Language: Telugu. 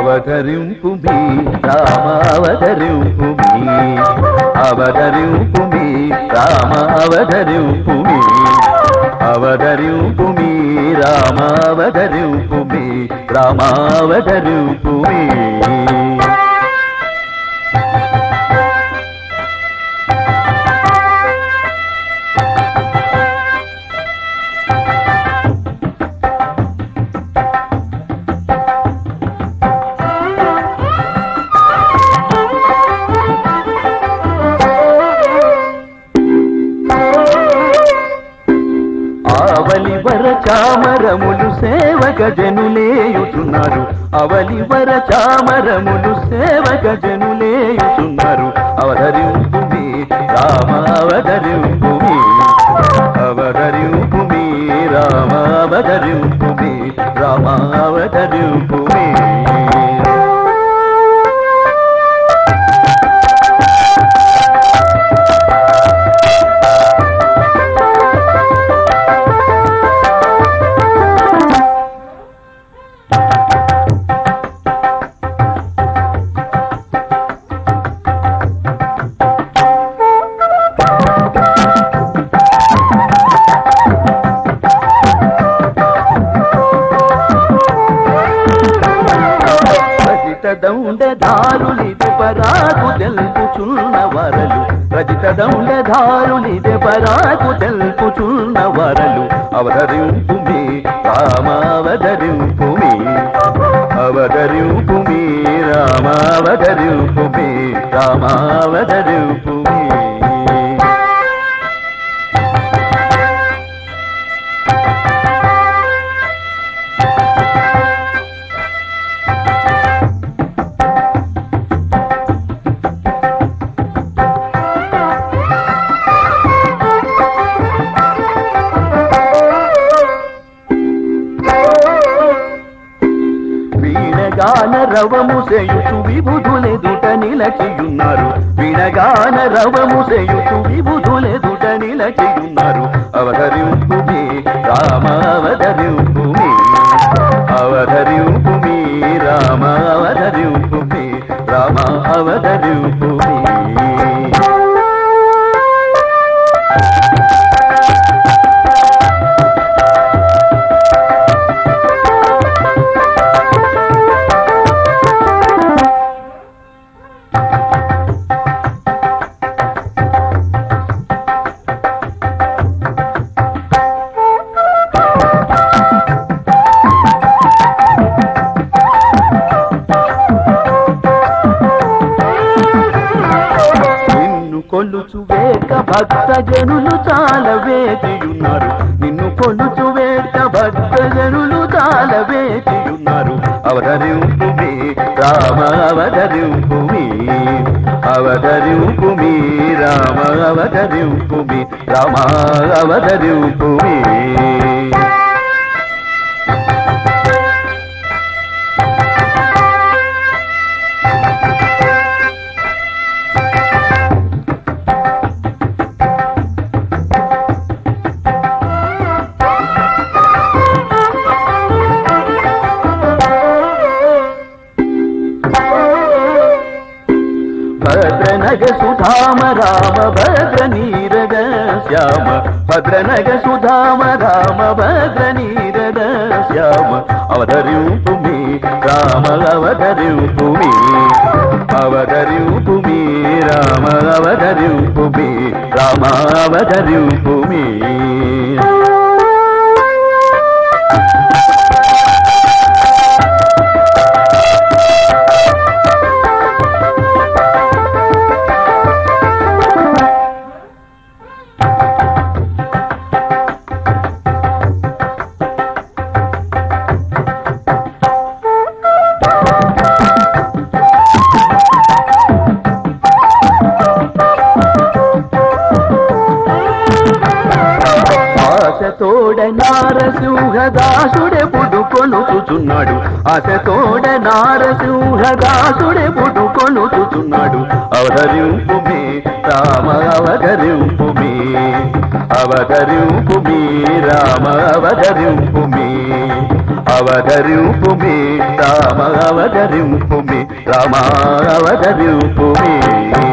అవతరింపు మీ రామ అవతరింపు మీ అవతరింపు మీ రామ అవతరింపు మీ అవతరింపు మీ రామ అవతరింపు మీ రామ అవతరింపు మీ ఆవలి వర చామరములు సేవక జనులేయుచున్నారు అవలి వర చామరములు సేవక జనులేయుచున్నారు అవధరింపు మీ రామ అవధరింపు మీ అవధరింపు మీ రామ అవధరింపు మీ రామ అవధరింపు మీ రజిత దౌండధారులిది పరాకు తెలుపుచున్న వరలు రజిత దౌండధారులిది పరాకు తెలుపుచున్న వరలు అవతరింపు మీ రామ అవతరింపు మీ అవతరింపు మీ రామ అవతరింపు మీ రామ అవతరింపు మీ వీణగాన రవము చేయుచు విబుధులెదుట నిలచియున్నారు వీణగాన రవము చేయుచు విబుధులెదుట నిలచియున్నారు అవధరింపు మీ రామ అవధరింపు మీ అవధరింపు మీ రామ అవధరింపు మీ రామ అవధరింపు మీ నిన్ను కొలుచు వేక భక్త జనులు చాలా వేచియున్నారు నిన్ను కొలుచు వేక భక్త జనులు చాలా వేచియున్నారు అవతరింపు మీ రామ అవతరింపు మీ అవతరింపు మీ రామ అవతరింపు మీ రామ అవతరింపు మీ భద్రనగ సుధామ రామ భద్ర నీరద శ్యామ భద్రనగ సుధామ రామ భద్ర నీరద శ్యామ అవధరింపు మీ రామ అవధరింపు మీ అవధరింపు మీ రామ అవధరింపు మీ రామ అవధరింపు మీ ఆశతోడ నారసింహదాసుడే పుడు కొనుచుచున్నాడు ఆశతోడ నారసింహదాసుడే పుడు కొనుచుచున్నాడు అవధరింపు మీ రామ అవధరింపు మీ అవధరింపు మీ రామ అవధరింపు మీ అవతరింపు మీ రామ అవతరింపు మీ రామ అవతరింపు మీ